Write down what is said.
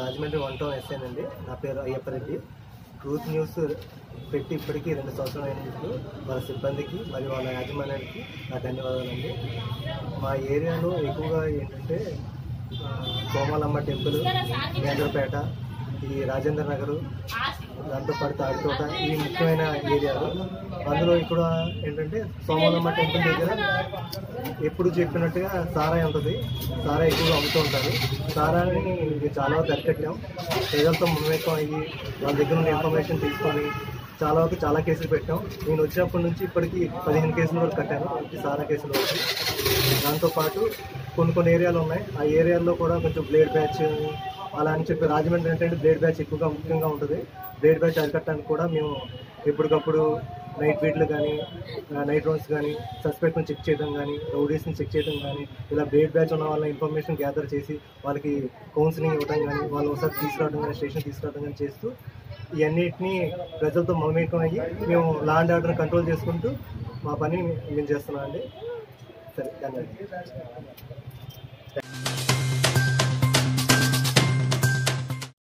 Rajahmundry one town ఎస్ఐనండి నా పేరు Ayyappa Reddy truth news పెట్టి ఇప్పటికీ రెండు సంవత్సరాలు అయినందుకు వాళ్ళ సిబ్బందికి మరియు వాళ్ళ యాజమాన్యానికి నా ధన్యవాదాలండి మా ఏరియాలో ఎక్కువగా ఏంటంటే ఆ, సోమాలమ్మ టెంపుల్ కేంద్రపేట ఈ రాజేంద్ర నగరు దాంతోపాటు తాడితోట ఈ ముఖ్యమైన ఏరియాలు అందులో ఇక్కడ ఏంటంటే సోమాలమ్మ టెంపుల్ దగ్గర ఎప్పుడు చెప్పినట్టుగా సారాయి ఉంటుంది సారా ఎక్కువగా అమ్ముతూ ఉంటారు సారాని ఇది చాలా వరకు అరికట్టాం ప్రజలతో మమేకం అయ్యి వాళ్ళ దగ్గర ఉన్న ఇన్ఫర్మేషన్ తీసుకొని చాలా వరకు చాలా కేసులు పెట్టాం నేను వచ్చినప్పటి నుంచి ఇప్పటికి పదిహేను కేసులు వరకు కట్టాను ఈ సారా కేసులు వరకు దాంతోపాటు కొన్ని కొన్ని ఏరియాలు ఉన్నాయి ఆ ఏరియాల్లో కూడా కొంచెం బ్లేడ్ బ్యాచ్ అలా అని చెప్పి రాజమండ్రి ఏంటంటే బ్లేడ్ బ్యాచ్ ఎక్కువగా ముఖ్యంగా ఉంటుంది బ్లేడ్ బ్యాచ్ అరికట్టడానికి కూడా మేము ఎప్పటికప్పుడు నైట్ బీట్లు కానీ నైట్ రౌండ్స్ కానీ సస్పెక్ట్ని చెక్ చేయడం కానీ రౌడీస్ని చెక్ చేయడం కానీ ఇలా బ్లేడ్ బ్యాచ్ ఉన్న వాళ్ళ ఇన్ఫర్మేషన్ గ్యాదర్ చేసి వాళ్ళకి కౌన్సిలింగ్ ఇవ్వడం కానీ వాళ్ళు ఒకసారి తీసుకురావడం కానీ స్టేషన్ తీసుకురావడం కానీ చేస్తూ ఇవన్నిటిని ప్రజలతో మమేకం అయ్యి మేము లా అండ్ ఆర్డర్ని కంట్రోల్ చేసుకుంటూ మా పని మేము చేస్తున్నాం అండి సరే ధన్యవాదాలు